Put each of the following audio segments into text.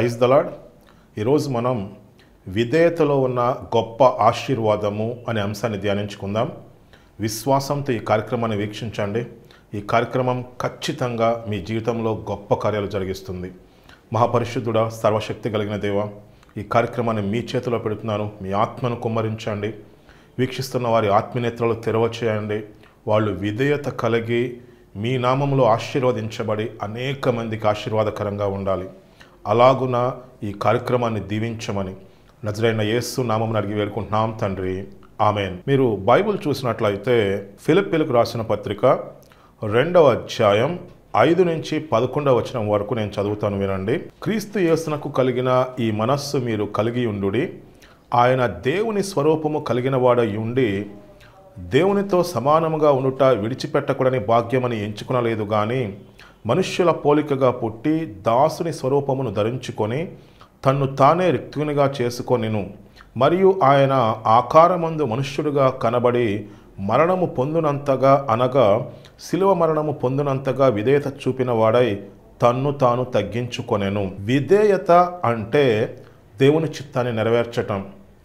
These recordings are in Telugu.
ప్రైజ్ దలాడ్ ఈరోజు మనం విధేయతలో ఉన్న గొప్ప ఆశీర్వాదము అనే అంశాన్ని ధ్యానించుకుందాం విశ్వాసంతో ఈ కార్యక్రమాన్ని వీక్షించండి ఈ కార్యక్రమం ఖచ్చితంగా మీ జీవితంలో గొప్ప కార్యాలు జరిగిస్తుంది మహాపరిశుద్ధుడా సర్వశక్తి కలిగిన దేవ ఈ కార్యక్రమాన్ని మీ చేతిలో పెడుతున్నాను మీ ఆత్మను కుమ్మరించండి వీక్షిస్తున్న వారి ఆత్మనేత్రాలు తెరవచేయండి వాళ్ళు విధేయత కలిగి మీ నామంలో ఆశీర్వదించబడి అనేక మందికి ఆశీర్వాదకరంగా ఉండాలి అలాగున ఈ కార్యక్రమాన్ని దీవించమని నజరైన యేసు నామం అడిగి వేడుకుంటున్నాం తండ్రి ఆమెన్ మీరు బైబిల్ చూసినట్లయితే ఫిలిప్పీలకు రాసిన పత్రిక రెండవ అధ్యాయం ఐదు నుంచి పదకొండవ వచనం వరకు నేను చదువుతాను వినండి క్రీస్తు యేసునకు కలిగిన ఈ మనస్సు మీరు కలిగి ఉండుడి ఆయన దేవుని స్వరూపము కలిగిన వాడై ఉండి దేవునితో సమానముగా ఉండుట విడిచిపెట్టకూడని భాగ్యమని ఎంచుకునలేదు గాని మనుష్యుల పోలికగా పుట్టి దాసుని స్వరూపమును ధరించుకొని తన్ను తానే రిక్తునిగా చేసుకొనిను మరియు ఆయన ఆకారమందు మనుష్యుడుగా కనబడి మరణము పొందునంతగా అనగా శిలువ మరణము పొందునంతగా విధేయత చూపిన వాడై తన్ను తాను తగ్గించుకొనెను విధేయత అంటే దేవుని చిత్తాన్ని నెరవేర్చటం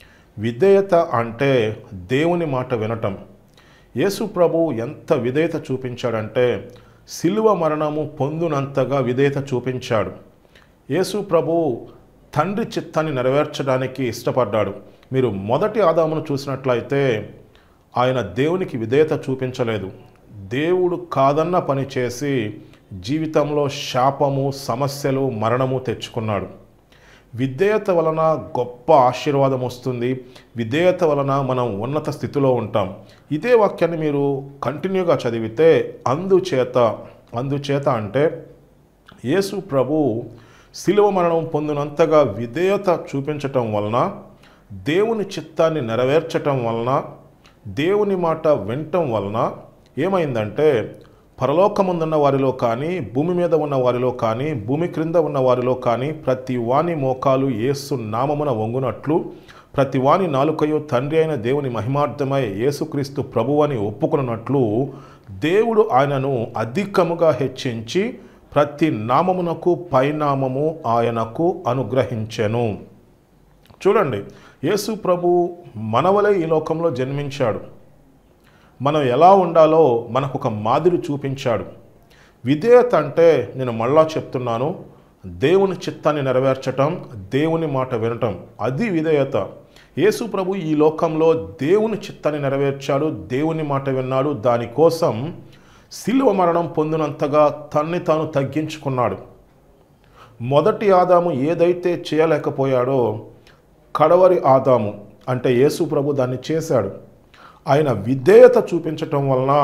విధేయత అంటే దేవుని మాట వినటం యేసు ప్రభు ఎంత విధేయత చూపించాడంటే శిలువ మరణము పొందునంతగా విధేయత చూపించాడు యేసు ప్రభు తండ్రి చిత్తాన్ని నెరవేర్చడానికి ఇష్టపడ్డాడు మీరు మొదటి ఆదామును చూసినట్లయితే ఆయన దేవునికి విధేయత చూపించలేదు దేవుడు కాదన్న పని చేసి జీవితంలో శాపము సమస్యలు మరణము తెచ్చుకున్నాడు విధేయత వలన గొప్ప ఆశీర్వాదం వస్తుంది విధేయత వలన మనం ఉన్నత స్థితిలో ఉంటాం ఇదే వాక్యాన్ని మీరు కంటిన్యూగా చదివితే అందుచేత అందుచేత అంటే యేసు ప్రభు శిలువ మరణం పొందినంతగా విధేయత చూపించటం వలన దేవుని చిత్తాన్ని నెరవేర్చటం వలన దేవుని మాట వినటం వలన ఏమైందంటే పరలోకముందున్న వారిలో కానీ భూమి మీద ఉన్న వారిలో కానీ భూమి క్రింద ఉన్న వారిలో కానీ ప్రతి వాని మోకాలు యేసు నామమున వంగునట్లు ప్రతి వాని నాలుకయు తండ్రి అయిన దేవుని మహిమార్థమై యేసుక్రీస్తు ప్రభువని ఒప్పుకున్నట్లు దేవుడు ఆయనను అధికముగా హెచ్చించి ప్రతి నామమునకు పైనామము ఆయనకు అనుగ్రహించెను చూడండి యేసు ప్రభు మనవలే ఈ లోకంలో జన్మించాడు మనం ఎలా ఉండాలో మనకు ఒక మాదిరి చూపించాడు విధేయత అంటే నేను మళ్ళా చెప్తున్నాను దేవుని చిత్తాన్ని నెరవేర్చటం దేవుని మాట వినటం అది విధేయత యేసు ప్రభు ఈ లోకంలో దేవుని చిత్తాన్ని నెరవేర్చాడు దేవుని మాట విన్నాడు దానికోసం శిలువ మరణం పొందినంతగా తన్ని తాను తగ్గించుకున్నాడు మొదటి ఆదాము ఏదైతే చేయలేకపోయాడో కడవరి ఆదాము అంటే యేసు ప్రభు దాన్ని చేశాడు ఆయన విధేయత చూపించటం వలన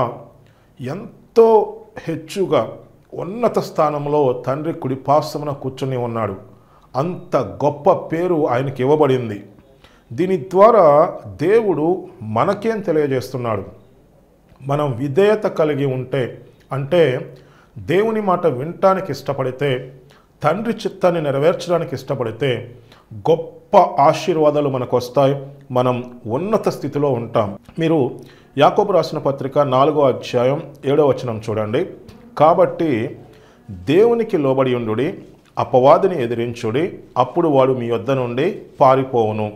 ఎంతో హెచ్చుగా ఉన్నత స్థానంలో తండ్రి కుడిపాసమున కూర్చుని ఉన్నాడు అంత గొప్ప పేరు ఆయనకి ఇవ్వబడింది దీని ద్వారా దేవుడు మనకేం తెలియజేస్తున్నాడు మనం విధేయత కలిగి ఉంటే అంటే దేవుని మాట వినటానికి ఇష్టపడితే తండ్రి చిత్తాన్ని నెరవేర్చడానికి ఇష్టపడితే గొప్ప ఆశీర్వాదాలు మనకు వస్తాయి మనం ఉన్నత స్థితిలో ఉంటాం మీరు యాకోబు రాసిన పత్రిక నాలుగో అధ్యాయం ఏడో వచనం చూడండి కాబట్టి దేవునికి లోబడి ఉండుడి అపవాదిని ఎదిరించుడి అప్పుడు వాడు మీ వద్ద నుండి పారిపోవును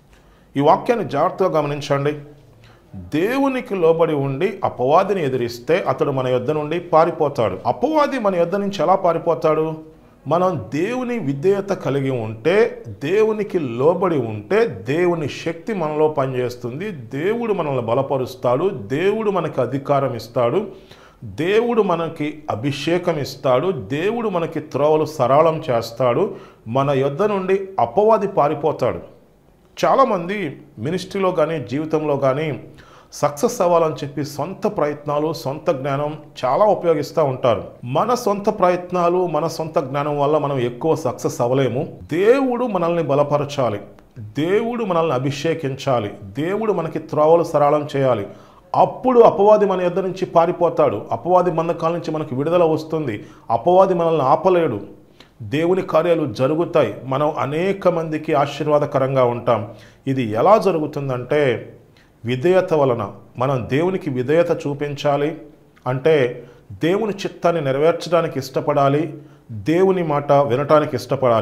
ఈ వాక్యాన్ని జాగ్రత్తగా గమనించండి దేవునికి లోబడి ఉండి అపవాదిని ఎదిరిస్తే అతడు మన యొద్ద నుండి పారిపోతాడు అపవాది మన యొద్ద నుంచి ఎలా పారిపోతాడు మనం దేవుని విధేయత కలిగి ఉంటే దేవునికి లోబడి ఉంటే దేవుని శక్తి మనలో పనిచేస్తుంది దేవుడు మనల్ని బలపరుస్తాడు దేవుడు మనకి అధికారం ఇస్తాడు దేవుడు మనకి అభిషేకం ఇస్తాడు దేవుడు మనకి త్రోవలు సరళం చేస్తాడు మన యొద్ద నుండి అపవాది పారిపోతాడు చాలామంది మినిస్ట్రీలో కానీ జీవితంలో కానీ సక్సెస్ అవ్వాలని చెప్పి సొంత ప్రయత్నాలు సొంత జ్ఞానం చాలా ఉపయోగిస్తూ ఉంటారు మన సొంత ప్రయత్నాలు మన సొంత జ్ఞానం వల్ల మనం ఎక్కువ సక్సెస్ అవ్వలేము దేవుడు మనల్ని బలపరచాలి దేవుడు మనల్ని అభిషేకించాలి దేవుడు మనకి త్రోవలు సరళం చేయాలి అప్పుడు అపవాది మన యొద్ద నుంచి పారిపోతాడు అపవాది బంధకాల నుంచి మనకు విడుదల వస్తుంది అపవాది మనల్ని ఆపలేడు దేవుని కార్యాలు జరుగుతాయి మనం అనేక మందికి ఆశీర్వాదకరంగా ఉంటాం ఇది ఎలా జరుగుతుందంటే విధేయత వలన మనం దేవునికి విధేయత చూపించాలి అంటే దేవుని చిత్తాన్ని నెరవేర్చడానికి ఇష్టపడాలి దేవుని మాట వినటానికి ఇష్టపడాలి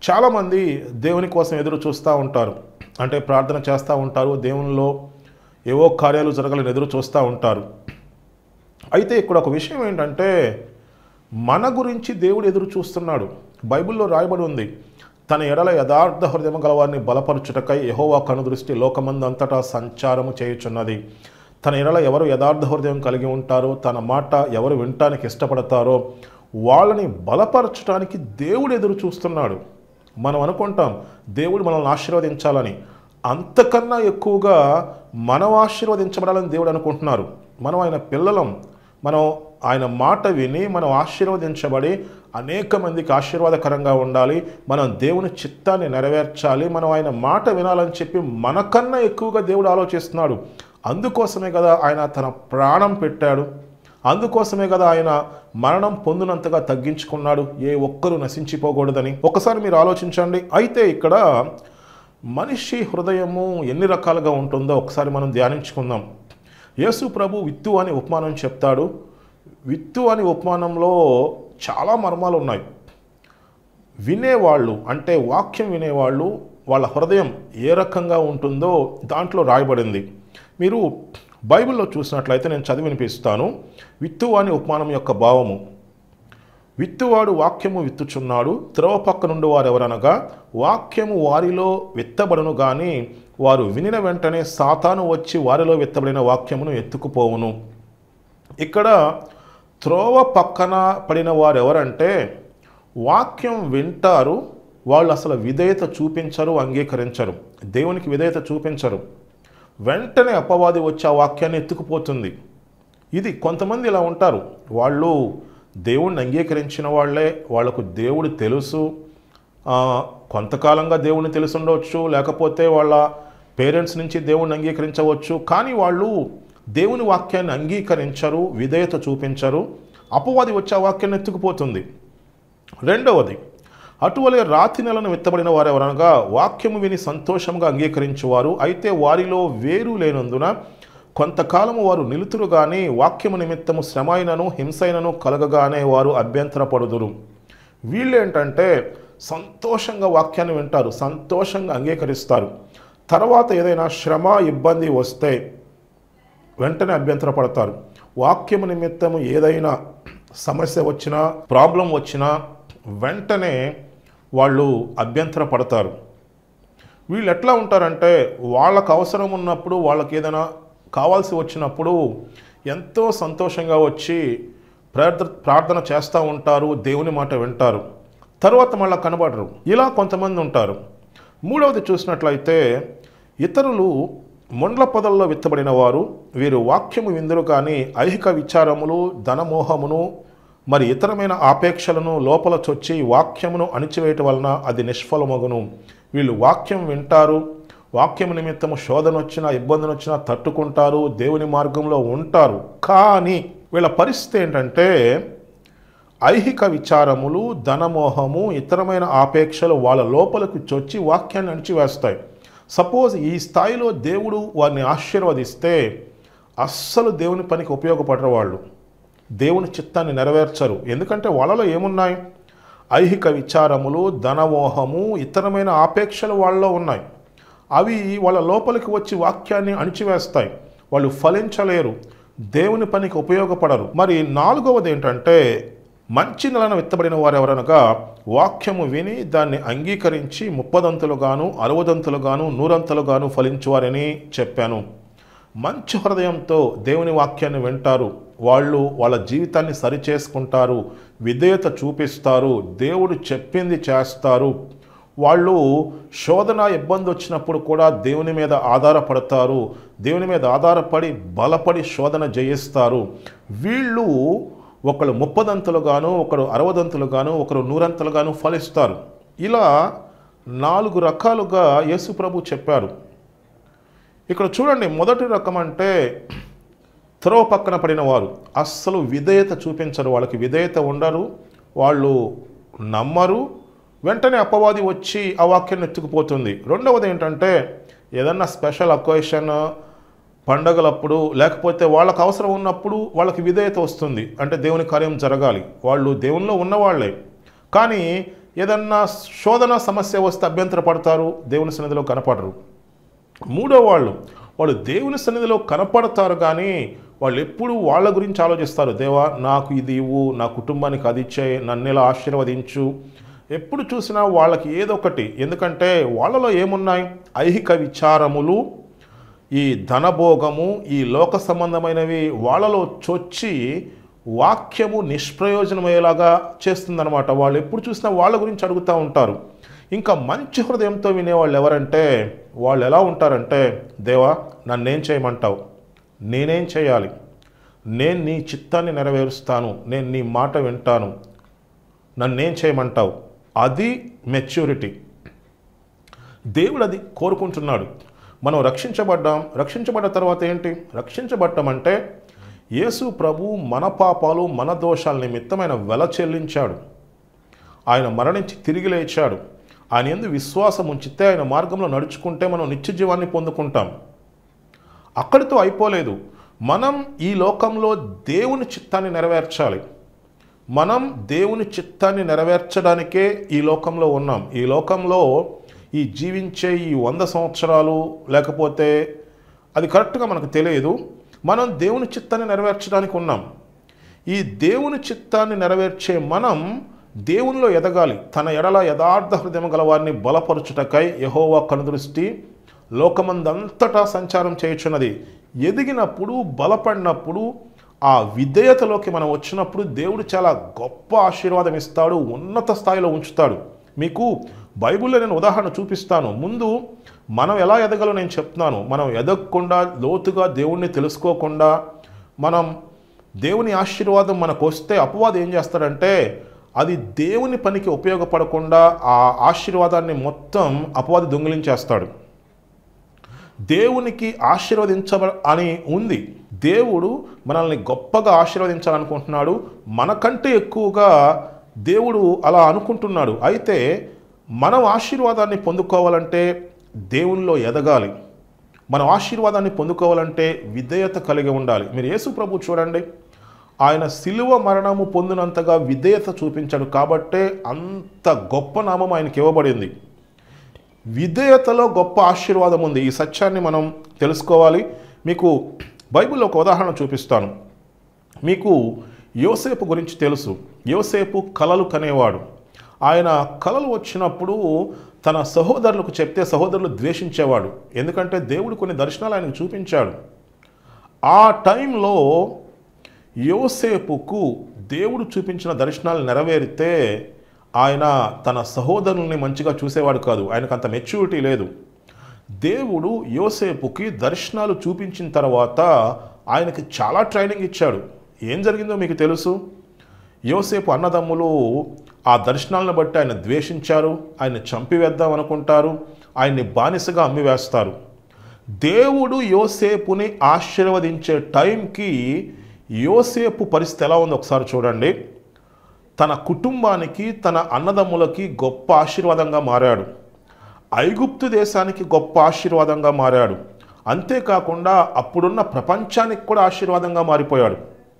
చాలామంది దేవుని కోసం ఎదురు చూస్తూ ఉంటారు అంటే ప్రార్థన చేస్తూ ఉంటారు దేవునిలో ఏవో కార్యాలు జరగాలని ఎదురు చూస్తూ ఉంటారు అయితే ఇక్కడ ఒక విషయం ఏంటంటే మన గురించి దేవుడు ఎదురు చూస్తున్నాడు బైబిల్లో రాయబడి ఉంది తన ఎడల యథార్థ హృదయం గలవారిని బలపరచుటకై యహోవా కనుదృష్టి లోకమందంతటా సంచారము చేయుచున్నది తన ఎడల ఎవరు యథార్థ హృదయం కలిగి ఉంటారో తన మాట ఎవరు వినటానికి ఇష్టపడతారో వాళ్ళని బలపరచడానికి దేవుడు ఎదురు చూస్తున్నాడు మనం అనుకుంటాం దేవుడు మనల్ని ఆశీర్వదించాలని అంతకన్నా ఎక్కువగా మనం ఆశీర్వదించబడాలని దేవుడు అనుకుంటున్నారు మనం ఆయన పిల్లలం మనం ఆయన మాట విని మనం ఆశీర్వదించబడి అనేక మందికి ఆశీర్వాదకరంగా ఉండాలి మనం దేవుని చిత్తాన్ని నెరవేర్చాలి మనం ఆయన మాట వినాలని చెప్పి మనకన్నా ఎక్కువగా దేవుడు ఆలోచిస్తున్నాడు అందుకోసమే కదా ఆయన తన ప్రాణం పెట్టాడు అందుకోసమే కదా ఆయన మరణం పొందినంతగా తగ్గించుకున్నాడు ఏ ఒక్కరూ నశించిపోకూడదని ఒకసారి మీరు ఆలోచించండి అయితే ఇక్కడ మనిషి హృదయము ఎన్ని రకాలుగా ఉంటుందో ఒకసారి మనం ధ్యానించుకుందాం యేసు ప్రభు విత్తు అని ఉపమానం చెప్తాడు విత్తు అని ఉపమానంలో చాలా మర్మాలు ఉన్నాయి వినేవాళ్ళు అంటే వాక్యం వినేవాళ్ళు వాళ్ళ హృదయం ఏ రకంగా ఉంటుందో దాంట్లో రాయబడింది మీరు బైబిల్లో చూసినట్లయితే నేను చదివి వినిపిస్తాను విత్తువాని ఉపమానం యొక్క భావము విత్తువాడు వాక్యము విత్తుచున్నాడు త్రవ పక్క నుండి వారు ఎవరనగా వాక్యము వారిలో విత్తబడును గాని వారు వినిన వెంటనే సాతాను వచ్చి వారిలో విత్తబడిన వాక్యమును ఎత్తుకుపోవును ఇక్కడ త్రోవ పక్కన పడిన వారు ఎవరంటే వాక్యం వింటారు వాళ్ళు అసలు విధేయత చూపించరు అంగీకరించరు దేవునికి విధేయత చూపించరు వెంటనే అపవాది వచ్చి ఆ వాక్యాన్ని ఎత్తుకుపోతుంది ఇది కొంతమంది ఇలా ఉంటారు వాళ్ళు దేవుణ్ణి అంగీకరించిన వాళ్ళే వాళ్ళకు దేవుడు తెలుసు ఆ, కొంతకాలంగా దేవుణ్ణి తెలిసి ఉండవచ్చు లేకపోతే వాళ్ళ పేరెంట్స్ నుంచి దేవుణ్ణి అంగీకరించవచ్చు కానీ వాళ్ళు దేవుని వాక్యాన్ని అంగీకరించరు విధేయత చూపించరు అపవాది వచ్చి ఆ వాక్యాన్ని ఎత్తుకుపోతుంది రెండవది అటువలే రాతి నెలను విత్తబడిన వారు ఎవరనగా వాక్యము విని సంతోషంగా అంగీకరించువారు అయితే వారిలో వేరు లేనందున కొంతకాలము వారు నిలుతురు గాని వాక్యము నిమిత్తము శ్రమైనను హింసైనను కలగగానే వారు అభ్యంతరపడుదురు వీళ్ళేంటంటే సంతోషంగా వాక్యాన్ని వింటారు సంతోషంగా అంగీకరిస్తారు తర్వాత ఏదైనా శ్రమ ఇబ్బంది వస్తే వెంటనే అభ్యంతరపడతారు వాక్యము నిమిత్తము ఏదైనా సమస్య వచ్చినా ప్రాబ్లం వచ్చినా వెంటనే వాళ్ళు అభ్యంతర పడతారు వీళ్ళు ఎట్లా ఉంటారంటే వాళ్ళకు అవసరం ఉన్నప్పుడు వాళ్ళకి ఏదైనా కావాల్సి వచ్చినప్పుడు ఎంతో సంతోషంగా వచ్చి ప్రార్థ ప్రార్థన చేస్తూ ఉంటారు దేవుని మాట వింటారు తర్వాత మళ్ళీ కనబడరు ఇలా కొంతమంది ఉంటారు మూడవది చూసినట్లయితే ఇతరులు మొండ్ల పొదల్లో విత్తబడిన వారు వీరు వాక్యము విందురు కానీ ఐహిక విచారములు ధనమోహమును మరి ఇతరమైన ఆపేక్షలను లోపల చొచ్చి వాక్యమును అణిచివేయటం వలన అది నిష్ఫలమగును వీళ్ళు వాక్యం వింటారు వాక్యం నిమిత్తము శోధన వచ్చినా ఇబ్బందులు వచ్చినా తట్టుకుంటారు దేవుని మార్గంలో ఉంటారు కానీ వీళ్ళ పరిస్థితి ఏంటంటే ఐహిక విచారములు ధనమోహము ఇతరమైన ఆపేక్షలు వాళ్ళ లోపలికి చొచ్చి వాక్యాన్ని అణిచివేస్తాయి సపోజ్ ఈ స్థాయిలో దేవుడు వారిని ఆశీర్వదిస్తే అస్సలు దేవుని పనికి ఉపయోగపడరు వాళ్ళు దేవుని చిత్తాన్ని నెరవేర్చరు ఎందుకంటే వాళ్ళలో ఏమున్నాయి ఐహిక విచారములు ధనమోహము ఇతరమైన ఆపేక్షలు వాళ్ళలో ఉన్నాయి అవి వాళ్ళ లోపలికి వచ్చి వాక్యాన్ని అణిచివేస్తాయి వాళ్ళు ఫలించలేరు దేవుని పనికి ఉపయోగపడరు మరి నాలుగవది ఏంటంటే మంచి నెలను విత్తబడిన వారు ఎవరనగా వాక్యము విని దాన్ని అంగీకరించి ముప్పదంతులుగాను అరవదంతులుగాను నూరంతులుగాను ఫలించువారని చెప్పాను మంచి హృదయంతో దేవుని వాక్యాన్ని వింటారు వాళ్ళు వాళ్ళ జీవితాన్ని సరిచేసుకుంటారు విధేయత చూపిస్తారు దేవుడు చెప్పింది చేస్తారు వాళ్ళు శోధన ఇబ్బంది వచ్చినప్పుడు కూడా దేవుని మీద ఆధారపడతారు దేవుని మీద ఆధారపడి బలపడి శోధన జయిస్తారు వీళ్ళు ఒకరు ముప్పదంతులుగాను ఒకరు అరవదంతులుగాను ఒకరు నూరంతులుగాను ఫలిస్తారు ఇలా నాలుగు రకాలుగా యేసు ప్రభు చెప్పారు ఇక్కడ చూడండి మొదటి రకం అంటే త్రోవ పక్కన పడిన వారు అస్సలు విధేయత చూపించరు వాళ్ళకి విధేయత ఉండరు వాళ్ళు నమ్మరు వెంటనే అపవాది వచ్చి ఆ వాక్యాన్ని ఎత్తుకుపోతుంది రెండవది ఏంటంటే ఏదన్నా స్పెషల్ అకేషన్ పండగలప్పుడు లేకపోతే వాళ్ళకి అవసరం ఉన్నప్పుడు వాళ్ళకి విధేయత వస్తుంది అంటే దేవుని కార్యం జరగాలి వాళ్ళు దేవునిలో ఉన్నవాళ్లే కానీ ఏదన్నా శోధన సమస్య వస్తే అభ్యంతర పడతారు దేవుని సన్నిధిలో కనపడరు మూడో వాళ్ళు వాళ్ళు దేవుని సన్నిధిలో కనపడతారు కానీ వాళ్ళు ఎప్పుడు వాళ్ళ గురించి ఆలోచిస్తారు దేవా నాకు ఇది ఇవ్వు నా కుటుంబానికి అది ఇచ్చే నన్ను ఇలా ఆశీర్వదించు ఎప్పుడు చూసినా వాళ్ళకి ఏదో ఒకటి ఎందుకంటే వాళ్ళలో ఏమున్నాయి ఐహిక విచారములు ఈ ధనభోగము ఈ లోక సంబంధమైనవి వాళ్ళలో చొచ్చి వాక్యము నిష్ప్రయోజనమయ్యేలాగా చేస్తుందన్నమాట వాళ్ళు ఎప్పుడు చూసినా వాళ్ళ గురించి అడుగుతూ ఉంటారు ఇంకా మంచి హృదయంతో వినేవాళ్ళు ఎవరంటే వాళ్ళు ఎలా ఉంటారంటే దేవా నన్నేం చేయమంటావు నేనేం చేయాలి నేను నీ చిత్తాన్ని నెరవేరుస్తాను నేను నీ మాట వింటాను నన్నేం చేయమంటావు అది మెచ్యూరిటీ దేవుడు అది కోరుకుంటున్నాడు మనం రక్షించబడ్డాం రక్షించబడ్డ తర్వాత ఏంటి రక్షించబడ్డం అంటే యేసు ప్రభు మన పాపాలు మన దోషాల నిమిత్తమైన వెల చెల్లించాడు ఆయన మరణించి తిరిగి లేచాడు ఆయన ఎందు విశ్వాసం ఉంచితే ఆయన మార్గంలో నడుచుకుంటే మనం నిత్య జీవాన్ని పొందుకుంటాం అక్కడితో అయిపోలేదు మనం ఈ లోకంలో దేవుని చిత్తాన్ని నెరవేర్చాలి మనం దేవుని చిత్తాన్ని నెరవేర్చడానికే ఈ లోకంలో ఉన్నాం ఈ లోకంలో ఈ జీవించే ఈ వంద సంవత్సరాలు లేకపోతే అది కరెక్ట్గా మనకు తెలియదు మనం దేవుని చిత్తాన్ని నెరవేర్చడానికి ఉన్నాం ఈ దేవుని చిత్తాన్ని నెరవేర్చే మనం దేవునిలో ఎదగాలి తన ఎడల యథార్థ హృదయం గల వారిని బలపరచుటకై యహోవా కనుదృష్టి లోకమందంతటా సంచారం చేయుచున్నది ఎదిగినప్పుడు బలపడినప్పుడు ఆ విధేయతలోకి మనం వచ్చినప్పుడు దేవుడు చాలా గొప్ప ఆశీర్వాదం ఇస్తాడు ఉన్నత స్థాయిలో ఉంచుతాడు మీకు బైబిల్లో నేను ఉదాహరణ చూపిస్తాను ముందు మనం ఎలా ఎదగాలో నేను చెప్తున్నాను మనం ఎదగకుండా లోతుగా దేవుణ్ణి తెలుసుకోకుండా మనం దేవుని ఆశీర్వాదం మనకు వస్తే అపవాదం ఏం చేస్తాడంటే అది దేవుని పనికి ఉపయోగపడకుండా ఆ ఆశీర్వాదాన్ని మొత్తం అపవాది దొంగిలించేస్తాడు దేవునికి ఆశీర్వదించబ అని ఉంది దేవుడు మనల్ని గొప్పగా ఆశీర్వదించాలనుకుంటున్నాడు మనకంటే ఎక్కువగా దేవుడు అలా అనుకుంటున్నాడు అయితే మనం ఆశీర్వాదాన్ని పొందుకోవాలంటే దేవునిలో ఎదగాలి మనం ఆశీర్వాదాన్ని పొందుకోవాలంటే విధేయత కలిగి ఉండాలి మీరు యేసు ప్రభు చూడండి ఆయన సిలువ మరణము పొందినంతగా విధేయత చూపించాడు కాబట్టే అంత గొప్ప నామం ఆయనకి ఇవ్వబడింది విధేయతలో గొప్ప ఆశీర్వాదం ఉంది ఈ సత్యాన్ని మనం తెలుసుకోవాలి మీకు బైబిల్లో ఒక ఉదాహరణ చూపిస్తాను మీకు యోసేపు గురించి తెలుసు యోసేపు కలలు కనేవాడు ఆయన కలలు వచ్చినప్పుడు తన సహోదరులకు చెప్తే సహోదరులు ద్వేషించేవాడు ఎందుకంటే దేవుడు కొన్ని దర్శనాలు ఆయనకు చూపించాడు ఆ టైంలో యోసేపుకు దేవుడు చూపించిన దర్శనాలు నెరవేరితే ఆయన తన సహోదరుల్ని మంచిగా చూసేవాడు కాదు ఆయనకు అంత మెచ్యూరిటీ లేదు దేవుడు యోసేపుకి దర్శనాలు చూపించిన తర్వాత ఆయనకి చాలా ట్రైనింగ్ ఇచ్చాడు ఏం జరిగిందో మీకు తెలుసు యోసేపు అన్నదమ్ములు ఆ దర్శనాలను బట్టి ఆయన ద్వేషించారు ఆయన చంపివేద్దాం అనుకుంటారు ఆయన్ని బానిసగా అమ్మివేస్తారు దేవుడు యోసేపుని ఆశీర్వదించే టైంకి యోసేపు పరిస్థితి ఎలా ఉందో ఒకసారి చూడండి తన కుటుంబానికి తన అన్నదమ్ములకి గొప్ప ఆశీర్వాదంగా మారాడు ఐగుప్తు దేశానికి గొప్ప ఆశీర్వాదంగా మారాడు అంతేకాకుండా అప్పుడున్న ప్రపంచానికి కూడా ఆశీర్వాదంగా మారిపోయాడు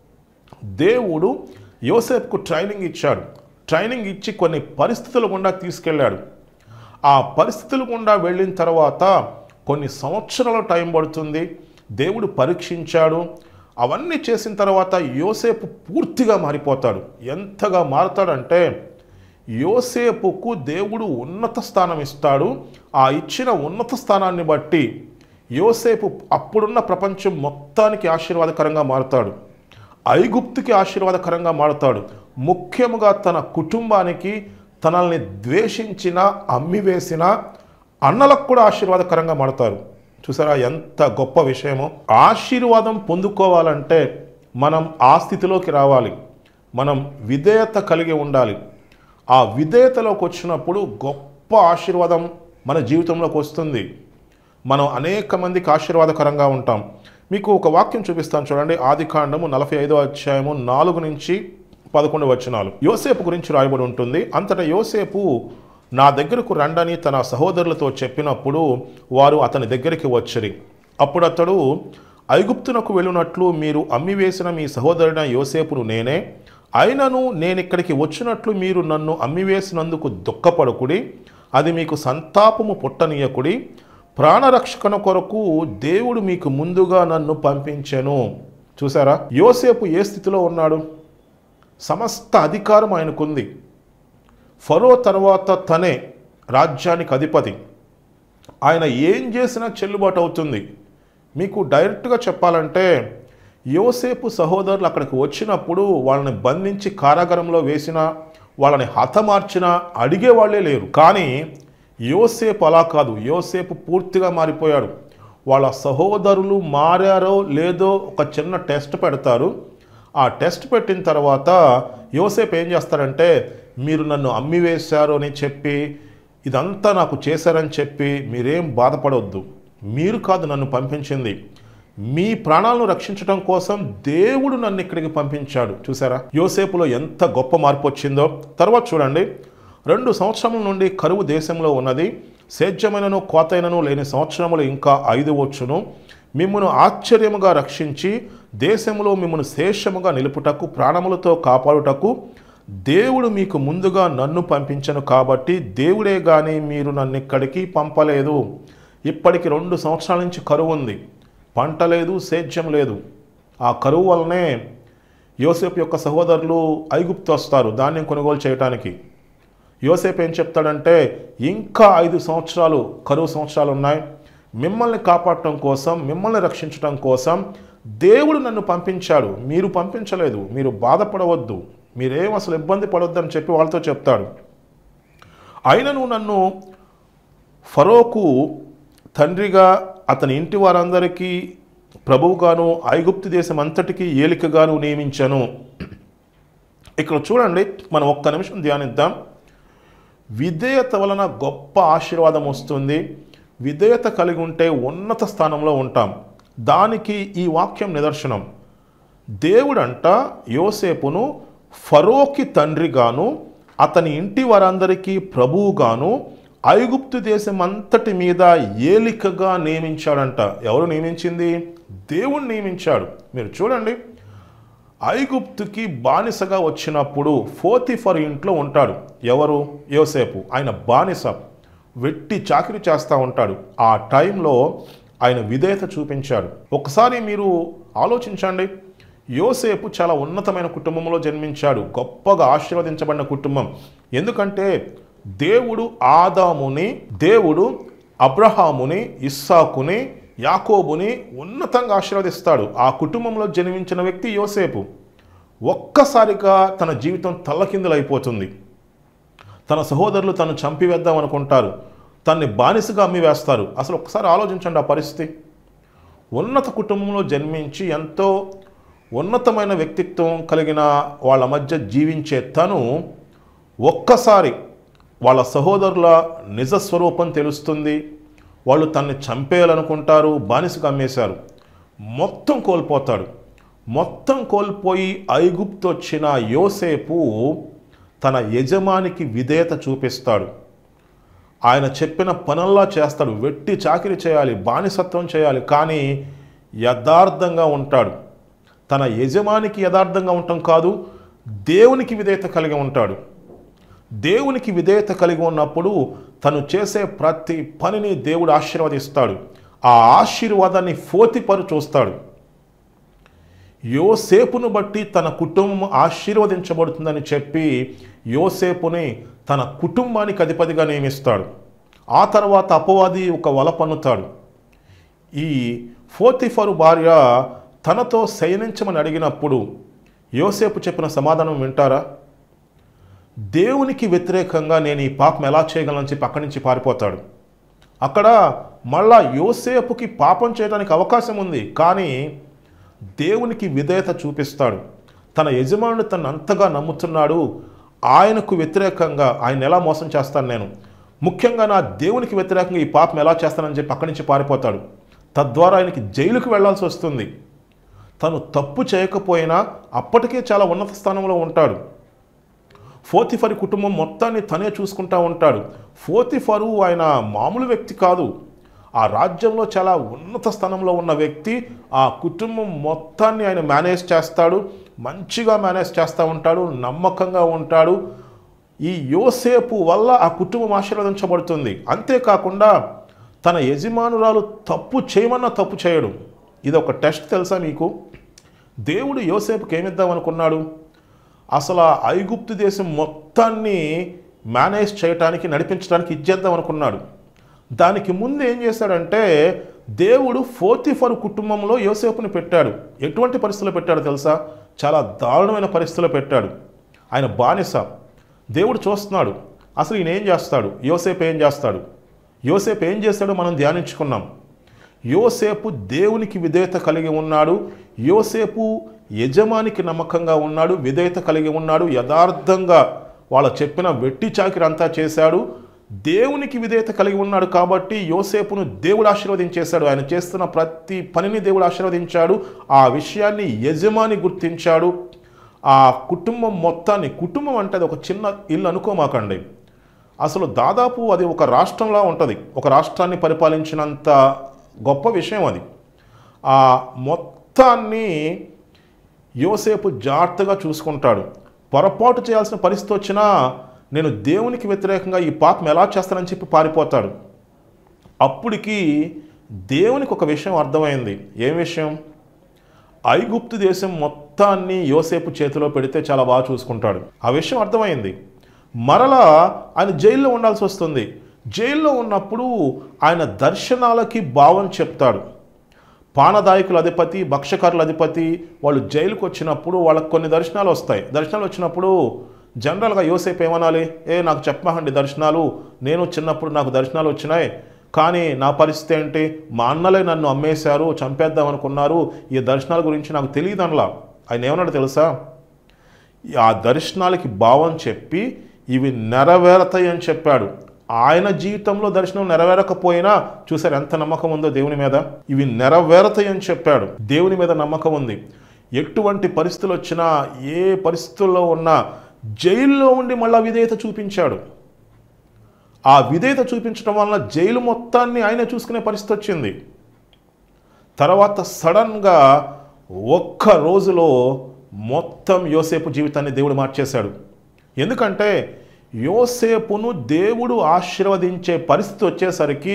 దేవుడు యోసేపుకు ట్రైనింగ్ ఇచ్చాడు ట్రైనింగ్ ఇచ్చి కొన్ని పరిస్థితుల గుండా తీసుకెళ్ళాడు ఆ పరిస్థితుల గుండా వెళ్ళిన తర్వాత కొన్ని సంవత్సరాల టైం పడుతుంది దేవుడు పరీక్షించాడు అవన్నీ చేసిన తర్వాత యోసేపు పూర్తిగా మారిపోతాడు ఎంతగా మారుతాడంటే యోసేపుకు దేవుడు ఉన్నత స్థానం ఇస్తాడు ఆ ఇచ్చిన ఉన్నత స్థానాన్ని బట్టి యోసేపు అప్పుడున్న ప్రపంచం మొత్తానికి ఆశీర్వాదకరంగా మారుతాడు ఐగుప్తుకి ఆశీర్వాదకరంగా మారుతాడు ముఖ్యముగా తన కుటుంబానికి తనల్ని ద్వేషించిన అమ్మివేసిన అన్నలకు కూడా ఆశీర్వాదకరంగా మారుతారు చూసారా ఎంత గొప్ప విషయమో ఆశీర్వాదం పొందుకోవాలంటే మనం ఆ స్థితిలోకి రావాలి మనం విధేయత కలిగి ఉండాలి ఆ విధేయతలోకి వచ్చినప్పుడు గొప్ప ఆశీర్వాదం మన జీవితంలోకి వస్తుంది మనం అనేక మందికి ఆశీర్వాదకరంగా ఉంటాం మీకు ఒక వాక్యం చూపిస్తాను చూడండి ఆది కాండము నలభై ఐదో అధ్యాయము నాలుగు నుంచి పదకొండు వచనాలు యోసేపు గురించి రాయబడి ఉంటుంది అంతటా యోసేపు నా దగ్గరకు రండని తన సహోదరులతో చెప్పినప్పుడు వారు అతని దగ్గరికి వచ్చరి అప్పుడు అతడు ఐగుప్తునకు వెళ్ళినట్లు మీరు అమ్మివేసిన మీ సహోదరుడైన యోసేపును నేనే అయినను నేను ఇక్కడికి వచ్చినట్లు మీరు నన్ను అమ్మివేసినందుకు దుఃఖపడకుడి అది మీకు సంతాపము పుట్టనీయకుడి ప్రాణరక్షణ కొరకు దేవుడు మీకు ముందుగా నన్ను పంపించెను చూసారా యోసేపు ఏ స్థితిలో ఉన్నాడు సమస్త అధికారం ఆయనకుంది ఫరో తర్వాత తనే రాజ్యానికి అధిపతి ఆయన ఏం చేసినా చెల్లుబాటు అవుతుంది మీకు డైరెక్ట్గా చెప్పాలంటే యోసేపు సహోదరులు అక్కడికి వచ్చినప్పుడు వాళ్ళని బంధించి కారాగారంలో వేసిన వాళ్ళని హతమార్చిన అడిగే వాళ్ళే లేరు కానీ యోసేపు అలా కాదు యోసేపు పూర్తిగా మారిపోయాడు వాళ్ళ సహోదరులు మారారో లేదో ఒక చిన్న టెస్ట్ పెడతారు ఆ టెస్ట్ పెట్టిన తర్వాత యోసేపు ఏం చేస్తారంటే మీరు నన్ను అమ్మివేశారు అని చెప్పి ఇదంతా నాకు చేశారని చెప్పి మీరేం బాధపడవద్దు మీరు కాదు నన్ను పంపించింది మీ ప్రాణాలను రక్షించడం కోసం దేవుడు నన్ను ఇక్కడికి పంపించాడు చూసారా యోసేపులో ఎంత గొప్ప మార్పు వచ్చిందో తర్వాత చూడండి రెండు సంవత్సరముల నుండి కరువు దేశంలో ఉన్నది సేద్యమైనను కోతైనను లేని సంవత్సరములు ఇంకా ఐదు వచ్చును మిమ్మను ఆశ్చర్యముగా రక్షించి దేశములో మిమ్మను శేషముగా నిలుపుటకు ప్రాణములతో కాపాడుటకు దేవుడు మీకు ముందుగా నన్ను పంపించను కాబట్టి దేవుడే గాని మీరు నన్ను ఇక్కడికి పంపలేదు ఇప్పటికి రెండు సంవత్సరాల నుంచి కరువు ఉంది పంట లేదు సేద్యం లేదు ఆ కరువు వల్లనే యోసేపు యొక్క సహోదరులు ఐగుప్తు వస్తారు ధాన్యం కొనుగోలు చేయటానికి యోసేపు ఏం చెప్తాడంటే ఇంకా ఐదు సంవత్సరాలు కరువు సంవత్సరాలు ఉన్నాయి మిమ్మల్ని కాపాడటం కోసం మిమ్మల్ని రక్షించడం కోసం దేవుడు నన్ను పంపించాడు మీరు పంపించలేదు మీరు బాధపడవద్దు మీరేం అసలు ఇబ్బంది పడవద్దని చెప్పి వాళ్ళతో చెప్తాడు అయినను నన్ను ఫరోకు తండ్రిగా అతని ఇంటి వారందరికీ ప్రభువుగాను ఐగుప్తు దేశం అంతటికీ ఏలికగాను నియమించను ఇక్కడ చూడండి మనం ఒక్క నిమిషం ధ్యానిద్దాం విధేయత వలన గొప్ప ఆశీర్వాదం వస్తుంది విధేయత కలిగి ఉంటే ఉన్నత స్థానంలో ఉంటాం దానికి ఈ వాక్యం నిదర్శనం దేవుడంట యోసేపును ఫరోకి తండ్రిగాను అతని ఇంటి వారందరికీ ప్రభువుగాను ఐగుప్తు దేశం అంతటి మీద ఏలికగా నియమించాడంట ఎవరు నియమించింది దేవుడు నియమించాడు మీరు చూడండి ఐగుప్తుకి బానిసగా వచ్చినప్పుడు ఫోతిఫర్ ఇంట్లో ఉంటాడు ఎవరు యోసేపు ఆయన బానిస వెట్టి చాకిరి చేస్తూ ఉంటాడు ఆ టైంలో ఆయన విధేయత చూపించాడు ఒకసారి మీరు ఆలోచించండి యోసేపు చాలా ఉన్నతమైన కుటుంబంలో జన్మించాడు గొప్పగా ఆశీర్వదించబడిన కుటుంబం ఎందుకంటే దేవుడు ఆదాముని దేవుడు అబ్రహాముని ఇస్సాకుని యాకోబుని ఉన్నతంగా ఆశీర్వదిస్తాడు ఆ కుటుంబంలో జన్మించిన వ్యక్తి యోసేపు ఒక్కసారిగా తన జీవితం తల్లకిందులైపోతుంది తన సహోదరులు తను చంపివేద్దాం అనుకుంటారు తన్ని బానిసగా అమ్మి వేస్తారు అసలు ఒక్కసారి ఆలోచించండి ఆ పరిస్థితి ఉన్నత కుటుంబంలో జన్మించి ఎంతో ఉన్నతమైన వ్యక్తిత్వం కలిగిన వాళ్ళ మధ్య జీవించే తను ఒక్కసారి వాళ్ళ సహోదరుల నిజ స్వరూపం తెలుస్తుంది వాళ్ళు తన్ని చంపేయాలనుకుంటారు బానిసగా అమ్మేశారు మొత్తం కోల్పోతాడు మొత్తం కోల్పోయి ఐగుప్తు వచ్చిన యోసేపు తన యజమానికి విధేయత చూపిస్తాడు ఆయన చెప్పిన పనుల్లా చేస్తాడు వెట్టి చాకిరి చేయాలి బానిసత్వం చేయాలి కానీ యథార్థంగా ఉంటాడు తన యజమానికి యథార్థంగా ఉండటం కాదు దేవునికి విధేయత కలిగి ఉంటాడు దేవునికి విధేయత కలిగి ఉన్నప్పుడు తను చేసే ప్రతి పనిని దేవుడు ఆశీర్వదిస్తాడు ఆ ఆశీర్వాదాన్ని ఫోతిపరు చూస్తాడు యోసేపును బట్టి తన కుటుంబం ఆశీర్వదించబడుతుందని చెప్పి యోసేపుని తన కుటుంబానికి అధిపతిగా నియమిస్తాడు ఆ తర్వాత అపవాది ఒక వల పన్నుతాడు ఈ ఫోతిఫరు భార్య తనతో శయనించమని అడిగినప్పుడు యోసేపు చెప్పిన సమాధానం వింటారా దేవునికి వ్యతిరేకంగా నేను ఈ పాపం ఎలా చేయగలను చెప్పి అక్కడి నుంచి పారిపోతాడు అక్కడ మళ్ళా యోసేపుకి పాపం చేయడానికి అవకాశం ఉంది కానీ దేవునికి విధేయత చూపిస్తాడు తన యజమానుడు తను అంతగా నమ్ముతున్నాడు ఆయనకు వ్యతిరేకంగా ఆయన ఎలా మోసం చేస్తాను నేను ముఖ్యంగా నా దేవునికి వ్యతిరేకంగా ఈ పాపం ఎలా చేస్తానని చెప్పి అక్కడి నుంచి పారిపోతాడు తద్వారా ఆయనకి జైలుకు వెళ్ళాల్సి వస్తుంది తను తప్పు చేయకపోయినా అప్పటికే చాలా ఉన్నత స్థానంలో ఉంటాడు ఫోతిఫరి కుటుంబం మొత్తాన్ని తనే చూసుకుంటా ఉంటాడు ఫోతిఫరు ఆయన మామూలు వ్యక్తి కాదు ఆ రాజ్యంలో చాలా ఉన్నత స్థానంలో ఉన్న వ్యక్తి ఆ కుటుంబం మొత్తాన్ని ఆయన మేనేజ్ చేస్తాడు మంచిగా మేనేజ్ చేస్తూ ఉంటాడు నమ్మకంగా ఉంటాడు ఈ యోసేపు వల్ల ఆ కుటుంబం ఆశీర్వదించబడుతుంది అంతేకాకుండా తన యజమానురాలు తప్పు చేయమన్నా తప్పు చేయడు ఇది ఒక టెస్ట్ తెలుసా మీకు దేవుడు యోసేపుకి ఏమిద్దాం అనుకున్నాడు అసలు ఆ ఐగుప్తు దేశం మొత్తాన్ని మేనేజ్ చేయటానికి నడిపించడానికి ఇచ్చేద్దాం అనుకున్నాడు దానికి ముందు ఏం చేశాడంటే దేవుడు ఫోర్తిఫర్ కుటుంబంలో యోసేపుని పెట్టాడు ఎటువంటి పరిస్థితుల్లో పెట్టాడు తెలుసా చాలా దారుణమైన పరిస్థితుల్లో పెట్టాడు ఆయన బానిస దేవుడు చూస్తున్నాడు అసలు ఈయన ఏం చేస్తాడు యోసేపు ఏం చేస్తాడు యోసేపు ఏం చేస్తాడో మనం ధ్యానించుకున్నాం యోసేపు దేవునికి విధేయత కలిగి ఉన్నాడు యోసేపు యజమానికి నమ్మకంగా ఉన్నాడు విధేయత కలిగి ఉన్నాడు యథార్థంగా వాళ్ళ చెప్పిన వెట్టి చాకిరి అంతా చేశాడు దేవునికి విధేయత కలిగి ఉన్నాడు కాబట్టి యోసేపును దేవుడు ఆశీర్వదించేశాడు ఆయన చేస్తున్న ప్రతి పనిని దేవుడు ఆశీర్వదించాడు ఆ విషయాన్ని యజమాని గుర్తించాడు ఆ కుటుంబం మొత్తాన్ని కుటుంబం అంటే అది ఒక చిన్న ఇల్లు అనుకోమాకండి అసలు దాదాపు అది ఒక రాష్ట్రంలా ఉంటుంది ఒక రాష్ట్రాన్ని పరిపాలించినంత గొప్ప విషయం అది ఆ మొత్తాన్ని యోసేపు జాగ్రత్తగా చూసుకుంటాడు పొరపాటు చేయాల్సిన పరిస్థితి వచ్చినా నేను దేవునికి వ్యతిరేకంగా ఈ పాపం ఎలా చేస్తానని చెప్పి పారిపోతాడు అప్పటికి దేవునికి ఒక విషయం అర్థమైంది ఏం విషయం ఐగుప్తు దేశం మొత్తాన్ని యోసేపు చేతిలో పెడితే చాలా బాగా చూసుకుంటాడు ఆ విషయం అర్థమైంది మరలా ఆయన జైల్లో ఉండాల్సి వస్తుంది జైల్లో ఉన్నప్పుడు ఆయన దర్శనాలకి భావం చెప్తాడు పానదాయకుల అధిపతి భక్షకారుల అధిపతి వాళ్ళు జైలుకు వచ్చినప్పుడు వాళ్ళకి కొన్ని దర్శనాలు వస్తాయి దర్శనాలు వచ్చినప్పుడు జనరల్గా యోసేపు ఏమనాలి ఏ నాకు చెప్పమండి దర్శనాలు నేను చిన్నప్పుడు నాకు దర్శనాలు వచ్చినాయి కానీ నా పరిస్థితి ఏంటి మా అన్నలే నన్ను అమ్మేశారు చంపేద్దాం అనుకున్నారు ఈ దర్శనాల గురించి నాకు తెలియదు అనలా ఆయన ఏమన్నాడు తెలుసా ఆ దర్శనాలకి భావం చెప్పి ఇవి నెరవేరతాయి అని చెప్పాడు ఆయన జీవితంలో దర్శనం నెరవేరకపోయినా చూసారు ఎంత నమ్మకం ఉందో దేవుని మీద ఇవి నెరవేరతాయి అని చెప్పాడు దేవుని మీద నమ్మకం ఉంది ఎటువంటి పరిస్థితులు వచ్చినా ఏ పరిస్థితుల్లో ఉన్నా జైల్లో ఉండి మళ్ళా విధేయత చూపించాడు ఆ విధేయత చూపించడం వలన జైలు మొత్తాన్ని ఆయన చూసుకునే పరిస్థితి వచ్చింది తర్వాత సడన్గా ఒక్క రోజులో మొత్తం యోసేపు జీవితాన్ని దేవుడు మార్చేశాడు ఎందుకంటే యోసేపును దేవుడు ఆశీర్వదించే పరిస్థితి వచ్చేసరికి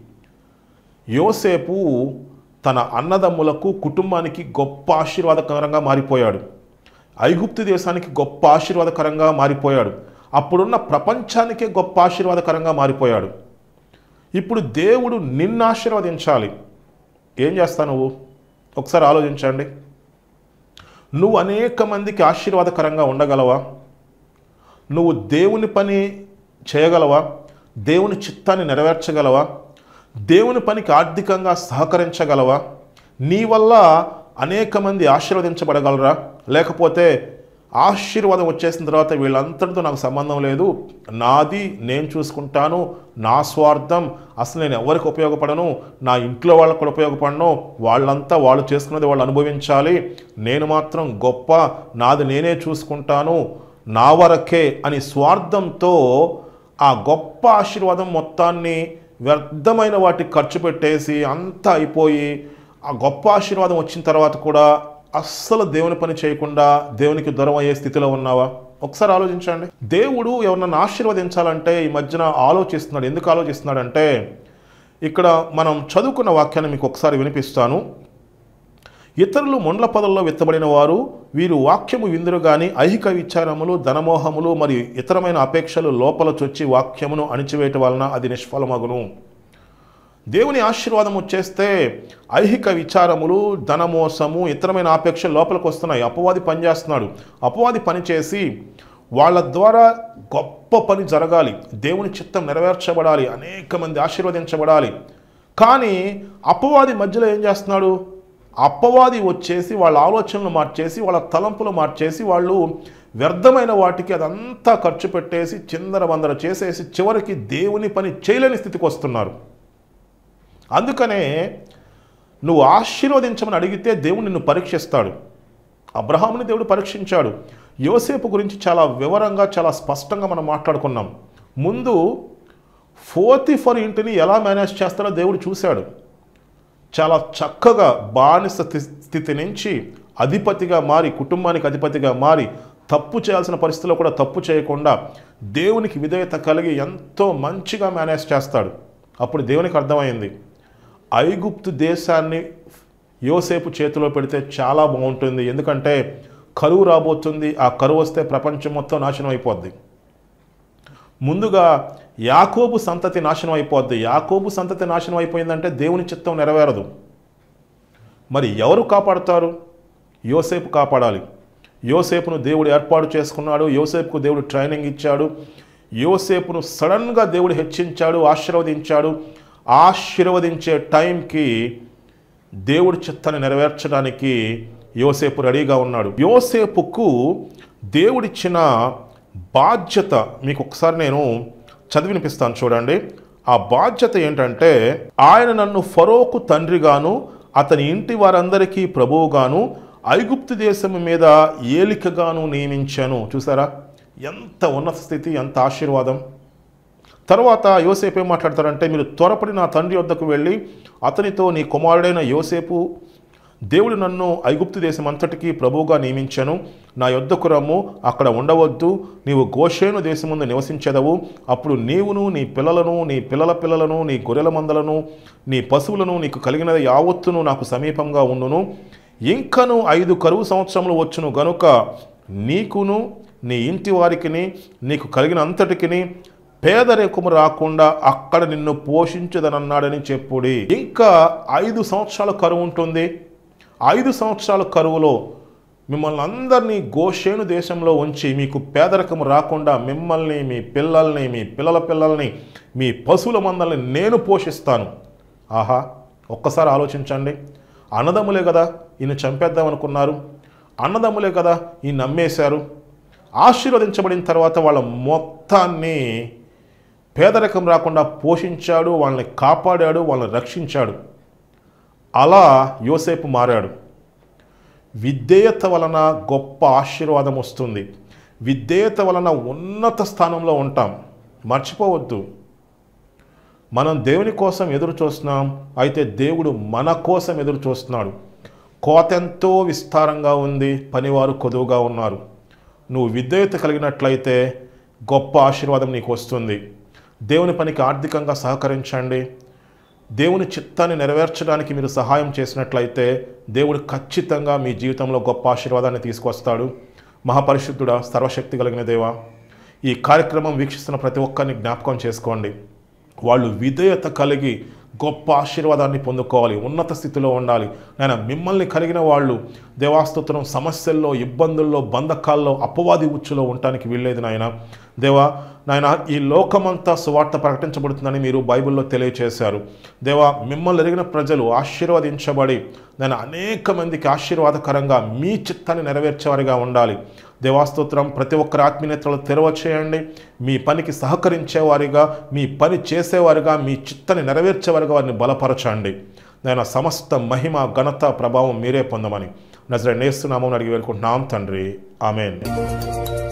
యోసేపు తన అన్నదమ్ములకు కుటుంబానికి గొప్ప ఆశీర్వాదకరంగా మారిపోయాడు ఐగుప్తు దేశానికి గొప్ప ఆశీర్వాదకరంగా మారిపోయాడు అప్పుడున్న ప్రపంచానికే గొప్ప ఆశీర్వాదకరంగా మారిపోయాడు ఇప్పుడు దేవుడు నిన్ను ఆశీర్వదించాలి ఏం చేస్తావు నువ్వు ఒకసారి ఆలోచించండి నువ్వు అనేక మందికి ఆశీర్వాదకరంగా ఉండగలవా నువ్వు దేవుని పని చేయగలవా దేవుని చిత్తాన్ని నెరవేర్చగలవా దేవుని పనికి ఆర్థికంగా సహకరించగలవా నీ వల్ల అనేక మంది ఆశీర్వదించబడగలరా లేకపోతే ఆశీర్వాదం వచ్చేసిన తర్వాత వీళ్ళంతటితో నాకు సంబంధం లేదు నాది నేను చూసుకుంటాను నా స్వార్థం అసలు నేను ఎవరికి ఉపయోగపడను నా ఇంట్లో వాళ్ళకు కూడా ఉపయోగపడను వాళ్ళంతా వాళ్ళు చేసుకున్నది వాళ్ళు అనుభవించాలి నేను మాత్రం గొప్ప నాది నేనే చూసుకుంటాను నా వరకే అని స్వార్థంతో ఆ గొప్ప ఆశీర్వాదం మొత్తాన్ని వ్యర్థమైన వాటికి ఖర్చు పెట్టేసి అంతా అయిపోయి ఆ గొప్ప ఆశీర్వాదం వచ్చిన తర్వాత కూడా అస్సలు దేవుని పని చేయకుండా దేవునికి దూరం అయ్యే స్థితిలో ఉన్నావా ఒకసారి ఆలోచించండి దేవుడు ఎవరినన్నా ఆశీర్వదించాలంటే ఈ మధ్యన ఆలోచిస్తున్నాడు ఎందుకు ఆలోచిస్తున్నాడంటే ఇక్కడ మనం చదువుకున్న వాక్యాన్ని మీకు ఒకసారి వినిపిస్తాను ఇతరులు మొండ్ల పొదల్లో విత్తబడిన వారు వీరు వాక్యము విందురు గాని ఐహిక విచారములు ధనమోహములు మరియు ఇతరమైన అపేక్షలు లోపల చొచ్చి వాక్యమును అణిచివేయటం వలన అది నిష్ఫలమగును దేవుని ఆశీర్వాదం వచ్చేస్తే ఐహిక విచారములు ధనమోసము ఇతరమైన ఆపేక్షలు లోపలికి వస్తున్నాయి అపవాది పనిచేస్తున్నాడు అపవాది పనిచేసి వాళ్ళ ద్వారా గొప్ప పని జరగాలి దేవుని చిత్తం నెరవేర్చబడాలి అనేక మంది ఆశీర్వదించబడాలి కానీ అపవాది మధ్యలో ఏం చేస్తున్నాడు అపవాది వచ్చేసి వాళ్ళ ఆలోచనలు మార్చేసి వాళ్ళ తలంపులు మార్చేసి వాళ్ళు వ్యర్థమైన వాటికి అదంతా ఖర్చు పెట్టేసి చిందర వందర చేసేసి చివరికి దేవుని పని చేయలేని స్థితికి వస్తున్నారు అందుకనే నువ్వు ఆశీర్వదించమని అడిగితే దేవుడు నిన్ను పరీక్షిస్తాడు అబ్రహాముని దేవుడు పరీక్షించాడు యోసేపు గురించి చాలా వివరంగా చాలా స్పష్టంగా మనం మాట్లాడుకున్నాం ముందు ఫోర్తిఫర్ ఇంటిని ఎలా మేనేజ్ చేస్తారో దేవుడు చూశాడు చాలా చక్కగా బానిస స్థి- స్థితి నుంచి అధిపతిగా మారి కుటుంబానికి అధిపతిగా మారి తప్పు చేయాల్సిన పరిస్థితిలో కూడా తప్పు చేయకుండా దేవునికి విధేయత కలిగి ఎంతో మంచిగా మేనేజ్ చేస్తాడు అప్పుడు దేవునికి అర్థమైంది ఐగుప్తు దేశాన్ని యోసేపు చేతిలో పెడితే చాలా బాగుంటుంది ఎందుకంటే కరువు రాబోతుంది ఆ కరువు వస్తే ప్రపంచం మొత్తం నాశనం అయిపోద్ది ముందుగా యాకోబు సంతతి నాశనం అయిపోద్ది యాకోబు సంతతి నాశనం అయిపోయిందంటే దేవుని చిత్తం నెరవేరదు మరి ఎవరు కాపాడుతారు యోసేపు కాపాడాలి యోసేపును దేవుడు ఏర్పాటు చేసుకున్నాడు యోసేపుకు దేవుడు ట్రైనింగ్ ఇచ్చాడు యోసేపును సడన్గా దేవుడు హెచ్చించాడు ఆశీర్వదించాడు ఆశీర్వదించే టైంకి దేవుడి చిత్తాన్ని నెరవేర్చడానికి యోసేపు రెడీగా ఉన్నాడు యోసేపుకు దేవుడిచ్చిన బాధ్యత మీకు ఒకసారి నేను చదివినిపిస్తాను చూడండి ఆ బాధ్యత ఏంటంటే ఆయన నన్ను ఫరోకు తండ్రిగాను అతని ఇంటి వారందరికీ ప్రభువుగాను ఐగుప్తు దేశం మీద ఏలికగాను నియమించాను చూసారా ఎంత ఉన్నత స్థితి ఎంత ఆశీర్వాదం తర్వాత యోసేపు ఏం మాట్లాడతారంటే మీరు త్వరపడి నా తండ్రి వద్దకు వెళ్ళి అతనితో నీ కుమారుడైన యోసేపు దేవుడు నన్ను ఐగుప్తు దేశం అంతటికీ ప్రభువుగా నియమించాను నా యొద్దకు రమ్ము అక్కడ ఉండవద్దు నీవు గోషేను దేశముందు నివసించెదవు అప్పుడు నీవును నీ పిల్లలను నీ పిల్లల పిల్లలను నీ గొర్రెల మందలను నీ పశువులను నీకు కలిగిన యావత్తును నాకు సమీపంగా ఉండును ఇంకను ఐదు కరువు సంవత్సరములు వచ్చును గనుక నీకును నీ ఇంటి వారికిని నీకు కలిగిన అంతటికిని పేదరికము రాకుండా అక్కడ నిన్ను పోషించదనన్నాడని చెప్పుడి ఇంకా ఐదు సంవత్సరాల కరువు ఉంటుంది ఐదు సంవత్సరాల కరువులో మిమ్మల్ని అందరినీ గోషేను దేశంలో ఉంచి మీకు పేదరికం రాకుండా మిమ్మల్ని మీ పిల్లల్ని మీ పిల్లల పిల్లల్ని మీ పశువుల మందల్ని నేను పోషిస్తాను ఆహా ఒక్కసారి ఆలోచించండి అన్నదమ్ములే కదా ఈయన చంపేద్దాం అనుకున్నారు అన్నదమ్ములే కదా ఈయన నమ్మేశారు ఆశీర్వదించబడిన తర్వాత వాళ్ళ మొత్తాన్ని పేదరికం రాకుండా పోషించాడు వాళ్ళని కాపాడాడు వాళ్ళని రక్షించాడు అలా యోసేపు మారాడు విధేయత వలన గొప్ప ఆశీర్వాదం వస్తుంది విధేయత వలన ఉన్నత స్థానంలో ఉంటాం మర్చిపోవద్దు మనం దేవుని కోసం ఎదురు చూస్తున్నాం అయితే దేవుడు మన కోసం ఎదురు చూస్తున్నాడు కోత ఎంతో విస్తారంగా ఉంది పనివారు కొదువుగా ఉన్నారు నువ్వు విధేయత కలిగినట్లయితే గొప్ప ఆశీర్వాదం నీకు వస్తుంది దేవుని పనికి ఆర్థికంగా సహకరించండి దేవుని చిత్తాన్ని నెరవేర్చడానికి మీరు సహాయం చేసినట్లయితే దేవుడు ఖచ్చితంగా మీ జీవితంలో గొప్ప ఆశీర్వాదాన్ని తీసుకొస్తాడు మహాపరిశుద్ధుడా సర్వశక్తి కలిగిన దేవా ఈ కార్యక్రమం వీక్షిస్తున్న ప్రతి ఒక్కరిని జ్ఞాపకం చేసుకోండి వాళ్ళు విధేయత కలిగి గొప్ప ఆశీర్వాదాన్ని పొందుకోవాలి ఉన్నత స్థితిలో ఉండాలి నేను మిమ్మల్ని కలిగిన వాళ్ళు దేవాస్తోత్రం సమస్యల్లో ఇబ్బందుల్లో బంధకాల్లో అపవాది ఉచ్చులో ఉండటానికి వీల్లేదు నాయన దేవా నాయన ఈ లోకమంతా సువార్త ప్రకటించబడుతుందని మీరు బైబిల్లో తెలియచేశారు దేవా మిమ్మల్ని ఎరిగిన ప్రజలు ఆశీర్వదించబడి నేను అనేక మందికి ఆశీర్వాదకరంగా మీ చిత్తాన్ని నెరవేర్చేవారిగా ఉండాలి దేవాస్తోత్రం ప్రతి ఒక్కరి ఆత్మీయతలు తెరవ చేయండి మీ పనికి సహకరించేవారిగా మీ పని చేసేవారిగా మీ చిత్తని నెరవేర్చేవారిగా వారిని బలపరచండి నేను సమస్త మహిమ ఘనత ప్రభావం మీరే పొందమని నజర నేస్తున్నామని అడిగి వేడుకుంటున్నాం తండ్రి ఆమెన్